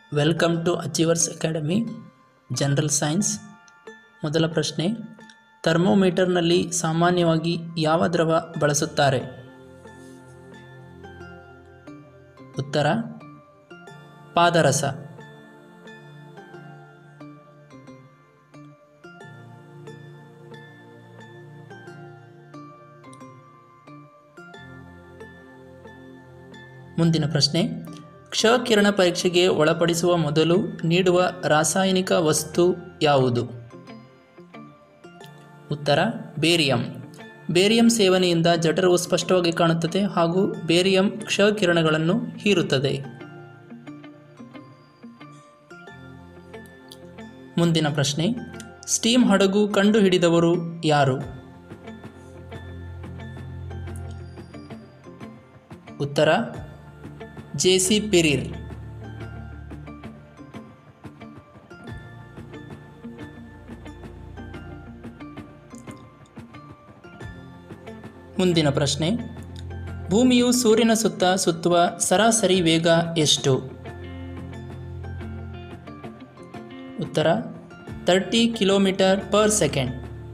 welcome to achievers academy general science ಮೊದಲ ಪ್ರಶ್ನೆ ಥರ್ಮೋಮೀಟರ್ನಲ್ಲಿ ಸಾಮಾನ್ಯವಾಗಿ ಯಾವ ದ್ರವ ಬಳಸುತ್ತಾರೆ ಉತ್ತರ ಪಾದರಸ ಮುಂದಿನ ಪ್ರಶ್ನೆ ಕ್ಷಕಿರಣ ಪರೀಕ್ಷೆಗೆ ಒಳಪಡಿಸುವ ಮೊದಲು ನೀಡುವ ರಾಸಾಯನಿಕ ವಸ್ತು ಯಾವುದು ಉತ್ತರ ಬೇರಿಯಂ ಬೇರಿಯಂ ಸೇವನೆಯಿಂದ ಜಠರವು ಸ್ಪಷ್ಟವಾಗಿ ಕಾಣುತ್ತದೆ ಹಾಗೂ ಬೇರಿಯಂ ಕ್ಷಕಿರಣಗಳನ್ನು ಹೀರುತ್ತದೆ ಮುಂದಿನ ಪ್ರಶ್ನೆ ಸ್ಟೀಮ್ ಹಡಗು ಕಂಡುಹಿಡಿದವರು ಯಾರು ಉತ್ತರ ಜೆ ಸಿ ಪೆರೀರ್ ಮುಂದಿನ ಪ್ರಶ್ನೆ ಭೂಮಿಯು ಸೂರ್ಯನ ಸುತ್ತ ಸುತ್ತುವ ಸರಾಸರಿ ವೇಗ ಎಷ್ಟು ಉತ್ತರ ತರ್ಟಿ ಕಿಲೋಮೀಟರ್ ಪರ್ ಸೆಕೆಂಡ್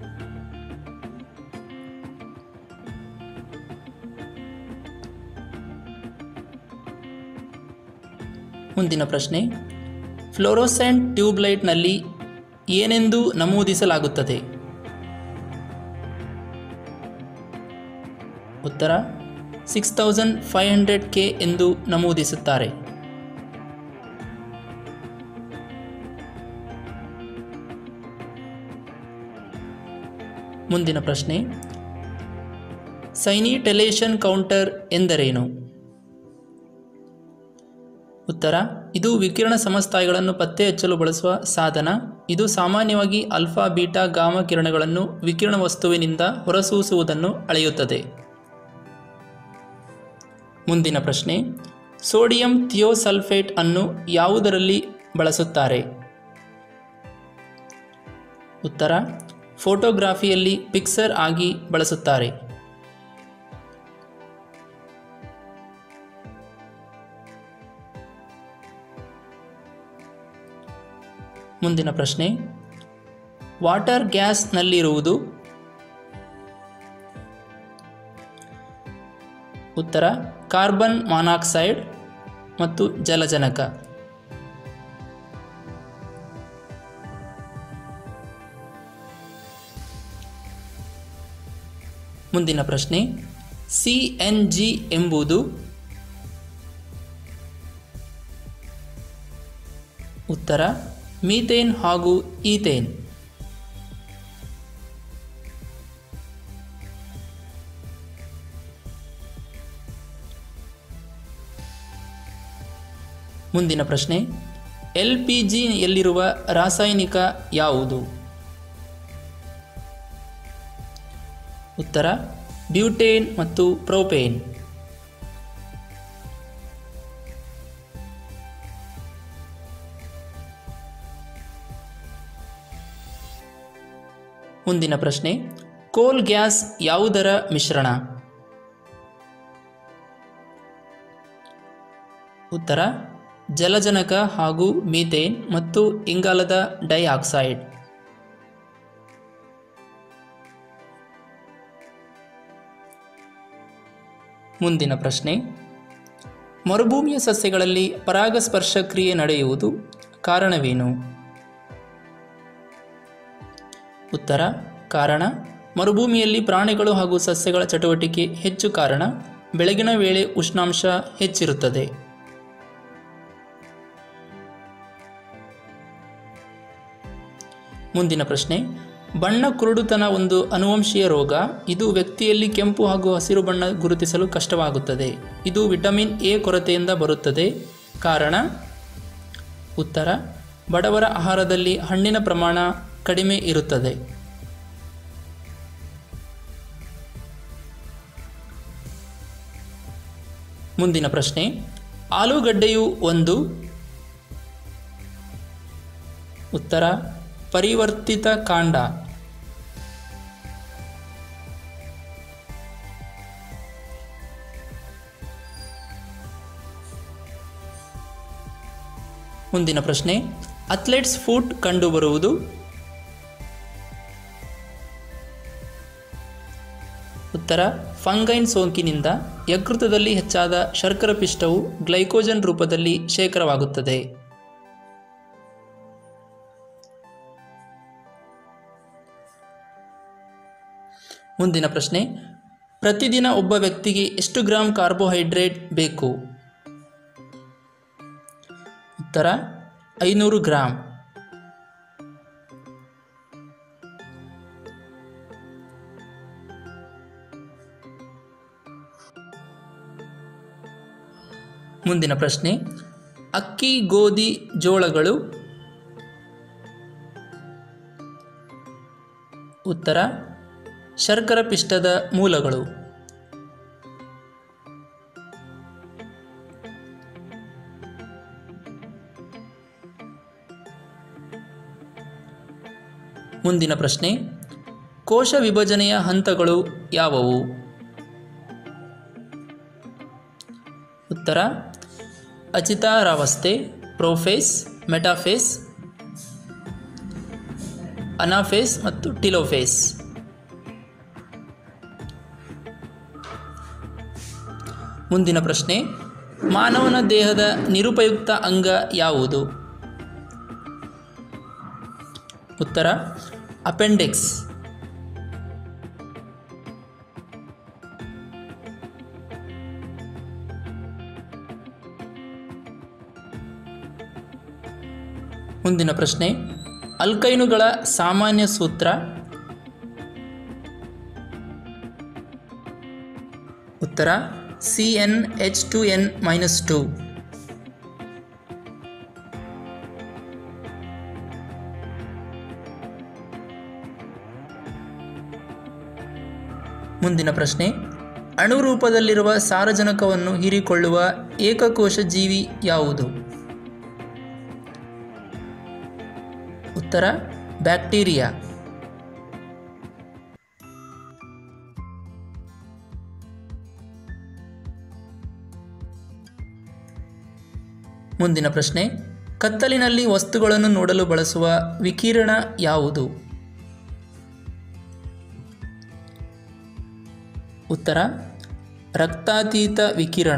ಮುಂದಿನ ಪ್ರಶ್ನೆ ಫ್ಲೋರೋಸೆಂಟ್ ಟ್ಯೂಬ್ಲೈಟ್ನಲ್ಲಿ ಏನೆಂದು ನಮೂದಿಸಲಾಗುತ್ತದೆ ಉತ್ತರ six thousand five hundred K ಎಂದು ನಮೂದಿಸುತ್ತಾರೆ ಮುಂದಿನ ಪ್ರಶ್ನೆ ಸೈನಿಟೆಲೇಷನ್ ಕೌಂಟರ್ ಎಂದರೇನು ಉತ್ತರ ಇದು ವಿಕಿರಣ ಸಮಸ್ಥಾಯಿಗಳನ್ನು ಪತ್ತೆ ಹಚ್ಚಲು ಬಳಸುವ ಸಾಧನ ಇದು ಸಾಮಾನ್ಯವಾಗಿ ಅಲ್ಫಾ ಬೀಟಾ ಗಾಮ ಕಿರಣಗಳನ್ನು ವಿಕಿರಣ ವಸ್ತುವಿನಿಂದ ಹೊರಸೂಸುವುದನ್ನು ಅಳೆಯುತ್ತದೆ ಮುಂದಿನ ಪ್ರಶ್ನೆ ಸೋಡಿಯಂ ಥಿಯೋಸಲ್ಫೇಟ್ ಅನ್ನು ಯಾವುದರಲ್ಲಿ ಬಳಸುತ್ತಾರೆ ಉತ್ತರ ಫೋಟೋಗ್ರಾಫಿಯಲ್ಲಿ ಪಿಕ್ಸರ್ ಆಗಿ ಬಳಸುತ್ತಾರೆ ಮುಂದಿನ ಪ್ರಶ್ನೆ ವಾಟರ್ ಗ್ಯಾಸ್ನಲ್ಲಿರುವುದು ಉತ್ತರ ಕಾರ್ಬನ್ ಮಾನಾಕ್ಸೈಡ್ ಮತ್ತು ಜಲಜನಕ ಮುಂದಿನ ಪ್ರಶ್ನೆ ಸಿ ಎನ್ ಜಿ ಎಂಬುದು ಉತ್ತರ ಮೀಥೇನ್ ಹಾಗೂ ಈಥೇನ್ ಮುಂದಿನ ಪ್ರಶ್ನೆ ಎಲ್ ಪಿ ಜಿಯಲ್ಲಿರುವ ರಾಸಾಯನಿಕ ಯಾವುದು ಉತ್ತರ ಬ್ಯೂಟೇನ್ ಮತ್ತು ಪ್ರೋಪೇನ್ ಮುಂದಿನ ಪ್ರಶ್ನೆ ಕೋಲ್ ಗ್ಯಾಸ್ ಯಾವುದರ ಮಿಶ್ರಣ ಉತ್ತರ ಜಲಜನಕ ಹಾಗೂ ಮೀಥೇನ್ ಮತ್ತು ಇಂಗಾಲದ ಡೈಆಕ್ಸೈಡ್ ಮುಂದಿನ ಪ್ರಶ್ನೆ ಮರುಭೂಮಿಯ ಸಸ್ಯಗಳಲ್ಲಿ ಪರಾಗಸ್ಪರ್ಶ ಕ್ರಿಯೆ ನಡೆಯುವುದು ಕಾರಣವೇನು ಉತ್ತರ ಕಾರಣ ಮರುಭೂಮಿಯಲ್ಲಿ ಪ್ರಾಣಿಗಳು ಹಾಗೂ ಸಸ್ಯಗಳ ಚಟುವಟಿಕೆ ಹೆಚ್ಚು ಕಾರಣ ಬೆಳಗಿನ ವೇಳೆ ಉಷ್ಣಾಂಶ ಹೆಚ್ಚಿರುತ್ತದೆ ಮುಂದಿನ ಪ್ರಶ್ನೆ ಬಣ್ಣ ಕುರುಡುತನ ಒಂದು ಅನುವಂಶೀಯ ರೋಗ ಇದು ವ್ಯಕ್ತಿಯಲ್ಲಿ ಕೆಂಪು ಹಾಗೂ ಹಸಿರು ಬಣ್ಣ ಗುರುತಿಸಲು ಕಷ್ಟವಾಗುತ್ತದೆ ಇದು ವಿಟಮಿನ್ ಎ ಕೊರತೆಯಿಂದ ಬರುತ್ತದೆ ಕಾರಣ ಉತ್ತರ ಬಡವರ ಆಹಾರದಲ್ಲಿ ಹಣ್ಣಿನ ಪ್ರಮಾಣ ಕಡಿಮೆ ಇರುತ್ತದೆ ಮುಂದಿನ ಪ್ರಶ್ನೆ ಆಲೂಗಡ್ಡೆಯು ಒಂದು ಉತ್ತರ ಪರಿವರ್ತಿತ ಕಾಂಡ ಮುಂದಿನ ಪ್ರಶ್ನೆ ಅಥ್ಲೆಟ್ಸ್ ಫುಟ್ ಕಂಡುಬರುವುದು ಉತ್ತರ ಫಂಗೈನ್ ಸೋಂಕಿನಿಂದ ಯಕೃತದಲ್ಲಿ ಹೆಚ್ಚಾದ ಶರ್ಕರ ಪಿಷ್ಟವು ಗ್ಲೈಕೋಜನ್ ರೂಪದಲ್ಲಿ ಶೇಖರವಾಗುತ್ತದೆ ಮುಂದಿನ ಪ್ರಶ್ನೆ ಪ್ರತಿದಿನ ಒಬ್ಬ ವ್ಯಕ್ತಿಗೆ ಎಷ್ಟು ಗ್ರಾಂ ಕಾರ್ಬೋಹೈಡ್ರೇಟ್ ಬೇಕು ಉತ್ತರ ಐನೂರು ಗ್ರಾಂ ಮುಂದಿನ ಪ್ರಶ್ನೆ ಅಕ್ಕಿ ಗೋಧಿ ಜೋಳಗಳು ಉತ್ತರ ಶರ್ಕರ ಪಿಷ್ಟದ ಮೂಲಗಳು ಮುಂದಿನ ಪ್ರಶ್ನೆ ಕೋಶ ವಿಭಜನೆಯ ಹಂತಗಳು ಯಾವುವು ಉತ್ತರ ಅಚಿತಾರಾವಸ್ಥೆ ಪ್ರೋಫೇಸ್ ಮೆಟಾಫೇಸ್ ಅನಾಫೇಸ್ ಮತ್ತು ಟಿಲೋಫೇಸ್ ಮುಂದಿನ ಪ್ರಶ್ನೆ ಮಾನವನ ದೇಹದ ನಿರುಪಯುಕ್ತ ಅಂಗ ಯಾವುದು ಉತ್ತರ ಅಪೆಂಡಿಕ್ಸ್ ಮುಂದಿನ ಪ್ರಶ್ನೆ ಅಲ್ಕೈನುಗಳ ಸಾಮಾನ್ಯ ಸೂತ್ರ ಉತ್ತರ C N H two N minus two ಮುಂದಿನ ಪ್ರಶ್ನೆ ಅಣುರೂಪದಲ್ಲಿರುವ ಸಾರಜನಕವನ್ನು ಹೀರಿಕೊಳ್ಳುವ ಏಕಕೋಶ ಜೀವಿ ಯಾವುದು ಉತ್ತರ ಬ್ಯಾಕ್ಟೀರಿಯಾ ಮುಂದಿನ ಪ್ರಶ್ನೆ ಕತ್ತಲಿನಲ್ಲಿ ವಸ್ತುಗಳನ್ನು ನೋಡಲು ಬಳಸುವ ವಿಕಿರಣ ಯಾವುದು ಉತ್ತರ ರಕ್ತಾತೀತ ವಿಕಿರಣ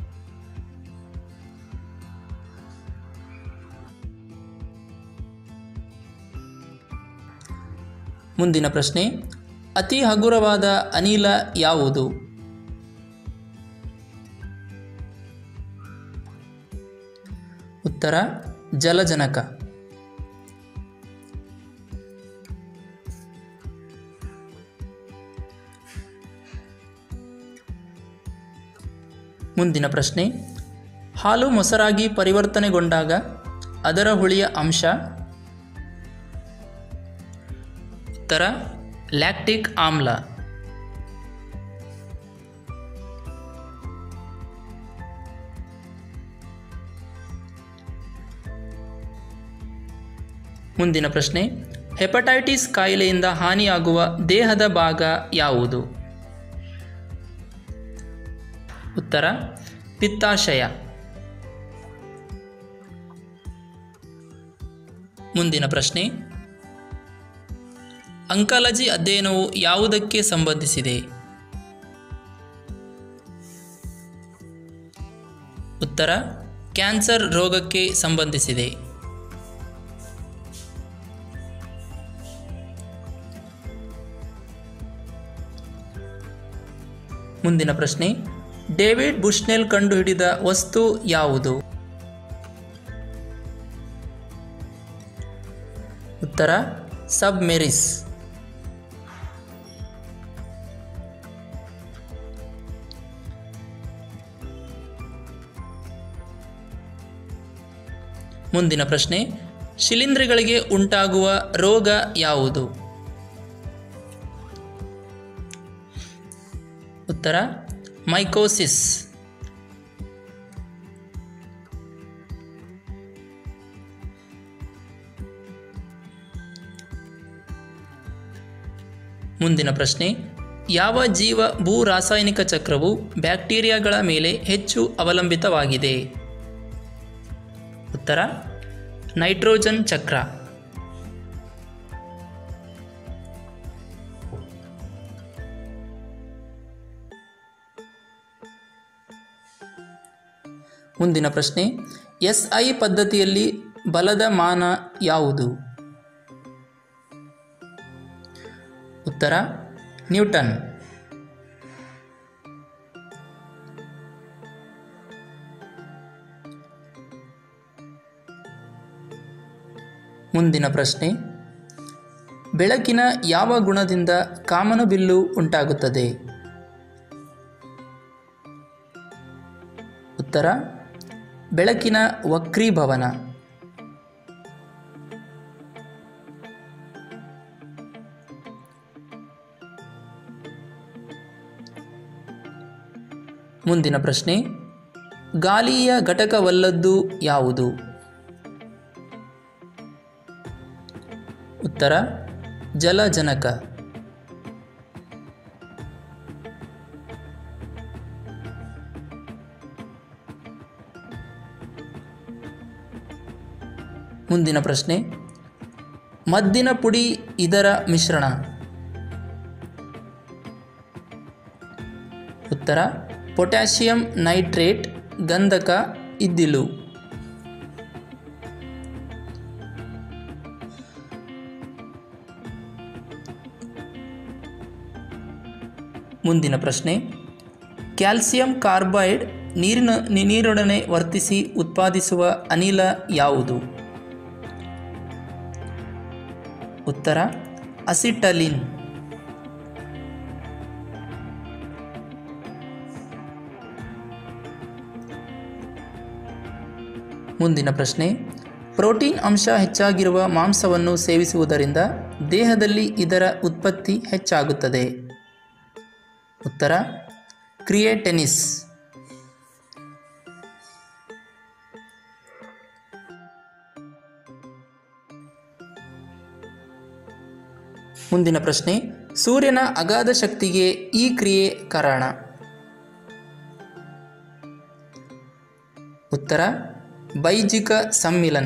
ಮುಂದಿನ ಪ್ರಶ್ನೆ ಅತಿ ಹಗುರವಾದ ಅನಿಲ ಯಾವುದು ಉತ್ತರ ಜಲಜನಕ ಮುಂದಿನ ಪ್ರಶ್ನೆ ಹಾಲು ಮೊಸರಾಗಿ ಪರಿವರ್ತನೆಗೊಂಡಾಗ ಅದರ ಹುಳಿಯ ಅಂಶ ಉತ್ತರ ಲ್ಯಾಕ್ಟಿಕ್ ಆಮ್ಲ ಮುಂದಿನ ಪ್ರಶ್ನೆ ಹೆಪಟೈಟಿಸ್ ಕಾಯಿಲೆಯಿಂದ ಹಾನಿಯಾಗುವ ದೇಹದ ಭಾಗ ಯಾವುದು ಉತ್ತರ ಪಿತ್ತಾಶಯ ಮುಂದಿನ ಪ್ರಶ್ನೆ ಅಂಕಾಲಜಿ ಅಧ್ಯಯನವು ಯಾವುದಕ್ಕೆ ಸಂಬಂಧಿಸಿದೆ ಉತ್ತರ ಕ್ಯಾನ್ಸರ್ ರೋಗಕ್ಕೆ ಸಂಬಂಧಿಸಿದೆ ಮುಂದಿನ ಪ್ರಶ್ನೆ ಡೇವಿಡ್ ಬುಷ್ನೆಲ್ ಕಂಡುಹಿಡಿದ ವಸ್ತು ಯಾವುದು ಉತ್ತರ ಸಬ್ಮೆರಿಸ್ ಮುಂದಿನ ಪ್ರಶ್ನೆ ಶಿಲೀಂಧ್ರಗಳಿಗೆ ಉಂಟಾಗುವ ರೋಗ ಯಾವುದು ಉತ್ತರ ಮೈಕೋಸಿಸ್ ಮುಂದಿನ ಪ್ರಶ್ನೆ ಯಾವ ಜೀವ ಭೂ ರಾಸಾಯನಿಕ ಚಕ್ರವು ಬ್ಯಾಕ್ಟೀರಿಯಾಗಳ ಮೇಲೆ ಹೆಚ್ಚು ಅವಲಂಬಿತವಾಗಿದೆ ಉತ್ತರ ನೈಟ್ರೋಜನ್ ಚಕ್ರ ಮುಂದಿನ ಪ್ರಶ್ನೆ ಎಸ್ ಐ ಪದ್ಧತಿಯಲ್ಲಿ ಬಲದ ಮಾನ ಯಾವುದು ಉತ್ತರ ನ್ಯೂಟನ್ ಮುಂದಿನ ಪ್ರಶ್ನೆ ಬೆಳಕಿನ ಯಾವ ಗುಣದಿಂದ ಕಾಮನಬಿಲ್ಲು ಉಂಟಾಗುತ್ತದೆ ಉತ್ತರ ಬೆಳಕಿನ ವಕ್ರೀಭವನ ಮುಂದಿನ ಪ್ರಶ್ನೆ ಗಾಳಿಯ ಘಟಕವಲ್ಲದ್ದು ಯಾವುದು ಉತ್ತರ ಜಲಜನಕ ಮುಂದಿನ ಪ್ರಶ್ನೆ ಮದ್ದಿನ ಪುಡಿ ಇದರ ಮಿಶ್ರಣ ಉತ್ತರ ಪೊಟ್ಯಾಷಿಯಂ ನೈಟ್ರೇಟ್ ಗಂಧಕ ಇದ್ದಿಲು ಮುಂದಿನ ಪ್ರಶ್ನೆ ಕ್ಯಾಲ್ಸಿಯಂ ಕಾರ್ಬೈಡ್ ನೀರಿನ ನೀರೊಡನೆ ವರ್ತಿಸಿ ಉತ್ಪಾದಿಸುವ ಅನಿಲ ಯಾವುದು ಉತ್ತರ ಅಸಿಟಲಿನ್ ಮುಂದಿನ ಪ್ರಶ್ನೆ ಪ್ರೋಟೀನ್ ಅಂಶ ಹೆಚ್ಚಾಗಿರುವ ಮಾಂಸವನ್ನು ಸೇವಿಸುವುದರಿಂದ ದೇಹದಲ್ಲಿ ಇದರ ಉತ್ಪತ್ತಿ ಹೆಚ್ಚಾಗುತ್ತದೆ ಉತ್ತರ ಕ್ರಿಯೇಟೆನಿಸ್ ಮುಂದಿನ ಪ್ರಶ್ನೆ ಸೂರ್ಯನ ಅಗಾಧ ಶಕ್ತಿಗೆ ಈ ಕ್ರಿಯೆ ಕಾರಣ ಉತ್ತರ ಬೈಜಿಕ ಸಮ್ಮಿಲನ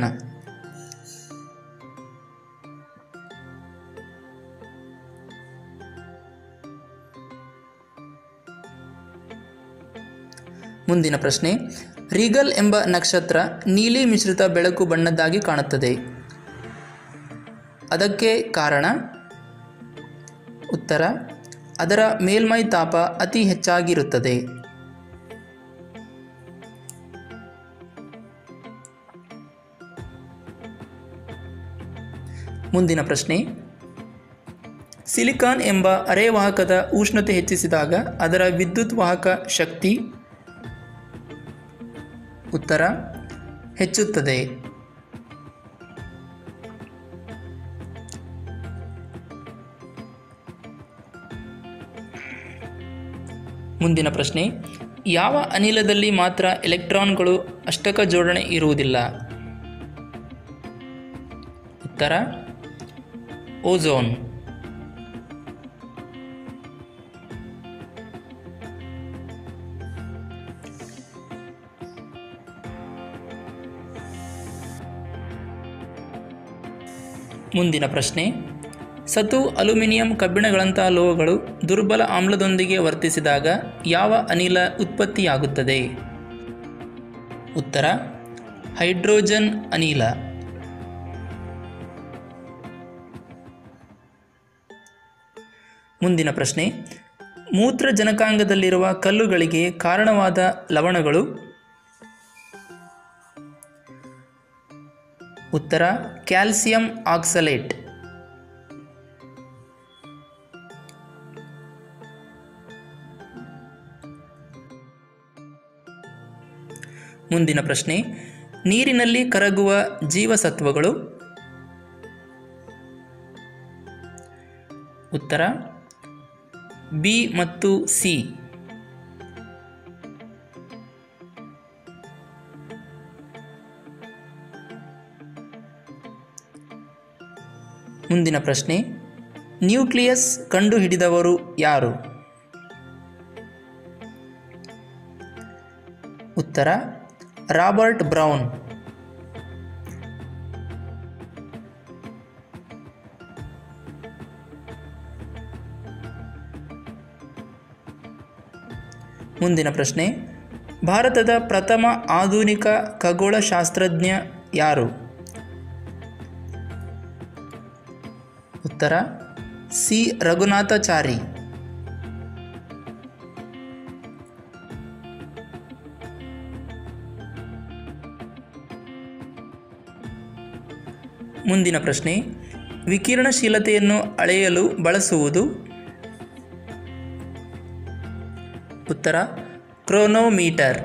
ಮುಂದಿನ ಪ್ರಶ್ನೆ ರೀಗಲ್ ಎಂಬ ನಕ್ಷತ್ರ ನೀಲಿ ಮಿಶ್ರಿತ ಬೆಳಕು ಬಣ್ಣದ್ದಾಗಿ ಕಾಣುತ್ತದೆ ಅದಕ್ಕೆ ಕಾರಣ ಉತ್ತರ ಅದರ ಮೇಲ್ಮೈ ತಾಪ ಅತಿ ಹೆಚ್ಚಾಗಿರುತ್ತದೆ ಮುಂದಿನ ಪ್ರಶ್ನೆ ಸಿಲಿಕಾನ್ ಎಂಬ ಅರೆವಾಹಕದ ಉಷ್ಣತೆ ಹೆಚ್ಚಿಸಿದಾಗ ಅದರ ವಿದ್ಯುತ್ ವಾಹಕ ಶಕ್ತಿ ಉತ್ತರ ಹೆಚ್ಚುತ್ತದೆ ಮುಂದಿನ ಪ್ರಶ್ನೆ ಯಾವ ಅನಿಲದಲ್ಲಿ ಮಾತ್ರ ಎಲೆಕ್ಟ್ರಾನ್ಗಳು ಅಷ್ಟಕ ಜೋಡಣೆ ಇರುವುದಿಲ್ಲ ಉತ್ತರ ಓಝೋನ್ ಮುಂದಿನ ಪ್ರಶ್ನೆ ಸತು ಅಲ್ಯೂಮಿನಿಯಂ ಕಬ್ಬಿಣಗಳಂತಹ ಲೋಹಗಳು ದುರ್ಬಲ ಆಮ್ಲದೊಂದಿಗೆ ವರ್ತಿಸಿದಾಗ ಯಾವ ಅನಿಲ ಉತ್ಪತ್ತಿಯಾಗುತ್ತದೆ ಉತ್ತರ ಹೈಡ್ರೋಜನ್ ಅನಿಲ ಮುಂದಿನ ಪ್ರಶ್ನೆ ಮೂತ್ರಜನಕಾಂಗದಲ್ಲಿರುವ ಕಲ್ಲುಗಳಿಗೆ ಕಾರಣವಾದ ಲವಣಗಳು ಉತ್ತರ ಕ್ಯಾಲ್ಸಿಯಂ ಆಕ್ಸಲೇಟ್ ಮುಂದಿನ ಪ್ರಶ್ನೆ ನೀರಿನಲ್ಲಿ ಕರಗುವ ಜೀವಸತ್ವಗಳು ಉತ್ತರ ಬಿ ಮತ್ತು ಸಿ ಮುಂದಿನ ಪ್ರಶ್ನೆ ನ್ಯೂಕ್ಲಿಯಸ್ ಕಂಡುಹಿಡಿದವರು ಯಾರು ಉತ್ತರ ರಾಬರ್ಟ್ ಬ್ರೌನ್ ಮುಂದಿನ ಪ್ರಶ್ನೆ ಭಾರತದ ಪ್ರಥಮ ಆಧುನಿಕ ಖಗೋಳಶಾಸ್ತ್ರಜ್ಞ ಯಾರು ಉತ್ತರ ಸಿ ರಘುನಾಥಾಚಾರಿ ಮುಂದಿನ ಪ್ರಶ್ನೆ ವಿಕಿರಣಶೀಲತೆಯನ್ನು ಅಳೆಯಲು ಬಳಸುವುದು ಉತ್ತರ ಕ್ರೋನೋಮೀಟರ್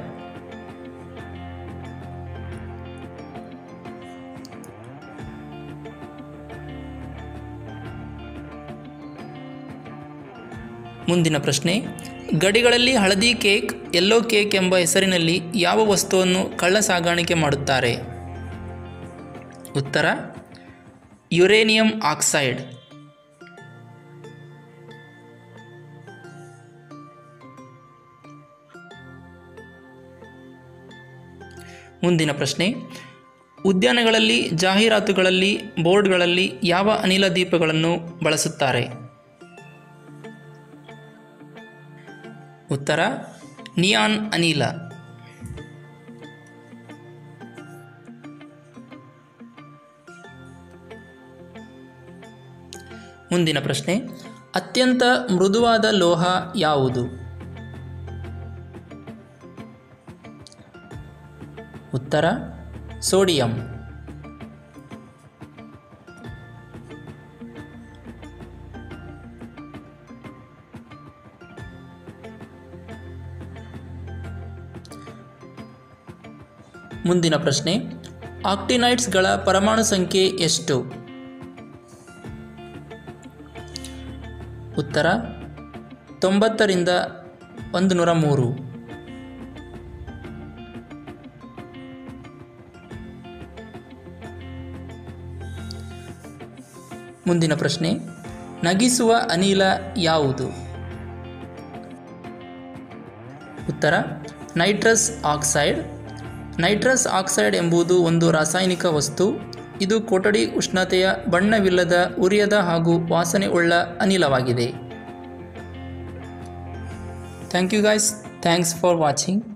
ಮುಂದಿನ ಪ್ರಶ್ನೆ ಗಡಿಗಳಲ್ಲಿ ಹಳದಿ ಕೇಕ್ ಯೆಲ್ಲೋ ಕೇಕ್ ಎಂಬ ಹೆಸರಿನಲ್ಲಿ ಯಾವ ವಸ್ತುವನ್ನು ಕಳ್ಳ ಸಾಗಾಣಿಕೆ ಮಾಡುತ್ತಾರೆ ಉತ್ತರ ಯುರೇನಿಯಂ ಆಕ್ಸೈಡ್ ಮುಂದಿನ ಪ್ರಶ್ನೆ ಉದ್ಯಾನಗಳಲ್ಲಿ ಜಾಹೀರಾತುಗಳಲ್ಲಿ ಬೋರ್ಡ್ಗಳಲ್ಲಿ ಯಾವ ಅನಿಲ ದೀಪಗಳನ್ನು ಬಳಸುತ್ತಾರೆ ಉತ್ತರ ನಿಯಾನ್ ಅನಿಲ ಮುಂದಿನ ಪ್ರಶ್ನೆ ಅತ್ಯಂತ ಮೃದುವಾದ ಲೋಹ ಯಾವುದು ಉತ್ತರ ಸೋಡಿಯಂ ಮುಂದಿನ ಪ್ರಶ್ನೆ ಆಕ್ಟಿನೈಟ್ಸ್ಗಳ ಪರಮಾಣು ಸಂಖ್ಯೆ ಎಷ್ಟು ಉತ್ತರ ತೊಂಬತ್ತರಿಂದ ಒಂದು ನೂರ ಮೂರು ಮುಂದಿನ ಪ್ರಶ್ನೆ ನಗಿಸುವ ಅನಿಲ ಯಾವುದು ಉತ್ತರ ನೈಟ್ರಸ್ ಆಕ್ಸೈಡ್ ನೈಟ್ರಸ್ ಆಕ್ಸೈಡ್ ಎಂಬುದು ಒಂದು ರಾಸಾಯನಿಕ ವಸ್ತು ಇದು ಕೊಠಡಿ ಉಷ್ಣತೆಯ ಬಣ್ಣವಿಲ್ಲದ ಉರಿಯದ ಹಾಗೂ ವಾಸನೆ ಉಳ್ಳ ಅನಿಲವಾಗಿದೆ thank you guys thanks for watching